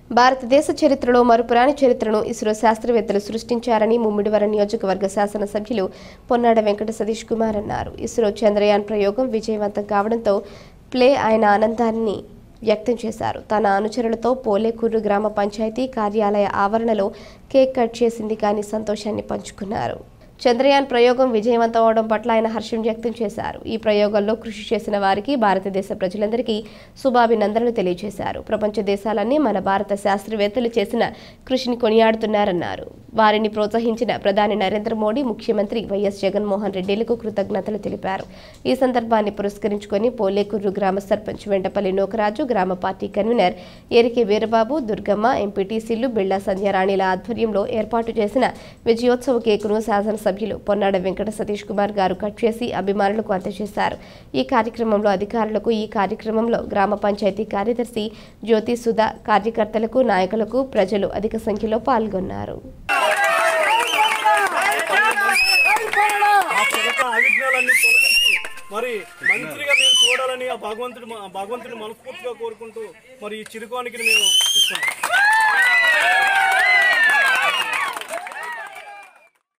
భారతదేశ చరిత్రలో మరుపురాని చరిత్రను ఇస్రో శాస్త్రవేత్తలు సృష్టించారని ముమ్మిడివరం నియోజకవర్గ శాసనసభ్యులు పొన్నాడ వెంకట సతీష్ కుమార్ అన్నారు ఇస్రో చంద్రయాన్ ప్రయోగం విజయవంతం కావడంతో ప్లే ఆయన ఆనందాన్ని వ్యక్తం చేశారు తన అనుచరులతో పోలేకూరు గ్రామ పంచాయతీ కార్యాలయ ఆవరణలో కేక్ కట్ చేసింది కానీ సంతోషాన్ని పంచుకున్నారు చంద్రయాన్ ప్రయోగం విజయవంతం అవడం పట్ల ఆయన హర్షం వ్యక్తం చేశారు ఈ ప్రయోగంలో కృషి చేసిన వారికి భారతదేశ ప్రజలందరికీ శుభాభినందనలు తెలియజేశారు ప్రపంచ దేశాలన్నీ మన భారత శాస్త్రవేత్తలు చేసిన కృషిని కొనియాడుతున్నారన్నారు వారిని ప్రోత్సహించిన ప్రధాని నరేంద్ర మోడీ ముఖ్యమంత్రి వైఎస్ జగన్మోహన్ రెడ్డిలకు కృతజ్ఞతలు తెలిపారు ఈ సందర్భాన్ని పురస్కరించుకొని పోలేకూరు గ్రామ సర్పంచ్ వెంటపల్లి నోకరాజు గ్రామ పార్టీ కన్వీనర్ ఎరికే వీరబాబు దుర్గమ్మ ఎంపీటీసీలు బిళ్లా సంధ్యారాణిల ఆధ్వర్యంలో ఏర్పాటు చేసిన విజయోత్సవ కేకును శాసనసభ్యులు పొన్నాడ వెంకట సతీష్ కుమార్ గారు కట్ చేసి అభిమానులకు అందజేశారు ఈ కార్యక్రమంలో అధికారులకు ఈ కార్యక్రమంలో గ్రామ పంచాయతీ కార్యదర్శి జ్యోతి సుధా కార్యకర్తలకు నాయకులకు ప్రజలు అధిక సంఖ్యలో పాల్గొన్నారు ఆ చెరక అవిఘ్నాలన్నీ తొలగించి మరి మంత్రిగా మేము చూడాలని ఆ భగవంతుడు భగవంతుని మనస్ఫూర్తిగా కోరుకుంటూ మరి ఈ చిరుకోనికి మేము ఇస్తున్నాం